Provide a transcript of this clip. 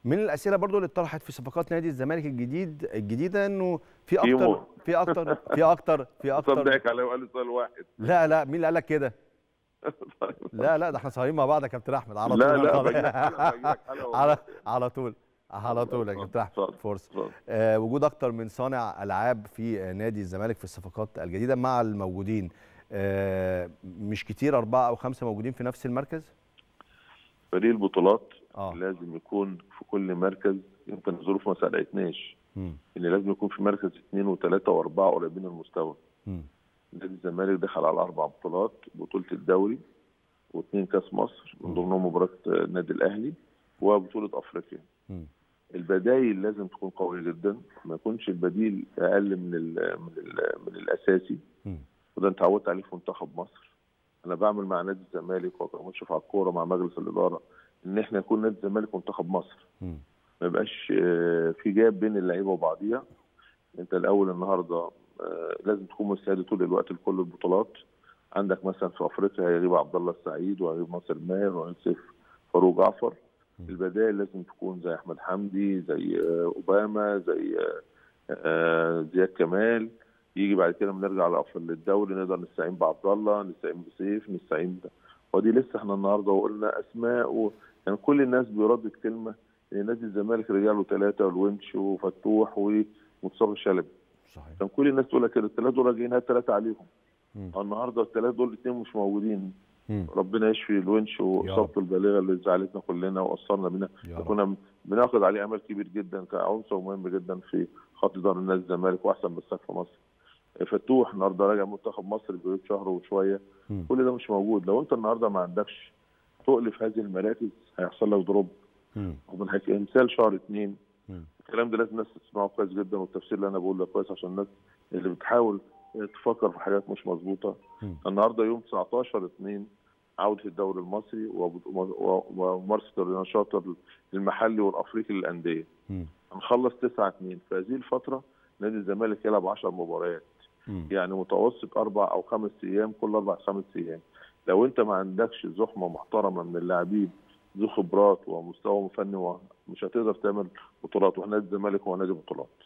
من الاسئله برضو اللي اتطرحت في صفقات نادي الزمالك الجديد الجديده انه في في اكتر مو- في اكتر في اكتر في اكتر صدقك عليه وقال لي سؤال واحد لا لا مين اللي قال لك كده لا لا ده احنا صايمين مع بعض يا كابتن احمد على طول لا لا أنا باجي لك حلقة- باجي لك حلقة والله. على على طول على طول يا كابتن احمد اتفضل، فرصه اتفضل. آه وجود اكتر من صانع العاب في آه، نادي الزمالك في الصفقات الجديده مع الموجودين آه مش كتير اربعه او خمسه موجودين في نفس المركز فريق البطولات اه لازم يكون في كل مركز يمكن الظروف ما ساعدتناش مم. ان لازم يكون في مركز اثنين وثلاثه واربعه قريبين من المستوى مم. نادي الزمالك دخل على اربع بطولات بطوله الدوري واثنين كاس مصر من ضمنهم مباراه النادي الاهلي وبطوله افريقيا مم. البدايل لازم تكون قويه جدا ما يكونش البديل اقل من ال من ال من الاساسي مم. وده انت اتعودت عليه في منتخب مصر انا بعمل مع نادي الزمالك وكمشرف على الكوره مع مجلس الاداره ان احنا يكون نادي الزمالك منتخب مصر مم. ما يبقاش آه، في جاب بين اللعيبه وبعضيها انت الاول النهارده آه، لازم تكون مستعد طول الوقت لكل البطولات عندك مثلا في افريقيا هيغيب عبد الله السعيد وهيغيب ناصر ماهر وهيغيب سيف فاروق جعفر البدائل لازم تكون زي احمد حمدي زي آه، اوباما زي آه، آه، زياد كمال يجي بعد كده بنرجع لأف- للدوري نقدر نستعين بعبد الله نستعين بسيف نستعين ب... ودي لسه احنا النهارده وقلنا اسماء و... يعني كل الناس بيردد كلمه ان نادي الزمالك رجاله ثلاثه والونش وفتوح ومصطفى شلبي صحيح كان كل الناس تقول لك كده الثلاثه دول راجعين هات ثلاثه عليهم مم. النهارده الثلاثه دول الاثنين مش موجودين مم. ربنا يشفي الونش واصابته البالغه اللي زعلتنا كلنا واثرنا بينا يا رب. كنا بناخد عليه امل كبير جدا كعنصر مهم جدا في خط اداره النادي الزمالك واحسن مساك في مصر فتوح النهارده راجع منتخب مصر بقيت شهر وشويه مم. كل ده مش موجود لو انت النهارده ما عندكش تقل في هذه المراكز هيحصل لك دروب مم. ومن حكي مثال شهر اثنين مم. الكلام ده لازم الناس تسمعه كويس جدا والتفسير اللي انا بقوله ده كويس عشان الناس اللي بتحاول تفكر في حاجات مش مظبوطه مم. النهارده يوم 19 2 عوده الدوري المصري وب- و- وممارسه النشاط المحلي والافريقي للانديه مم. هنخلص 9 2 في هذه الفتره نادي الزمالك يلعب 10 مباريات مم. يعني متوسط اربع او خمس ايام كل اربع خمس ايام لو انت ما عندكش زحمه محترمه من اللاعبين ذو خبرات ومستوى فني مش هتقدر تعمل بطولات ونادي الزمالك هو نادي بطولات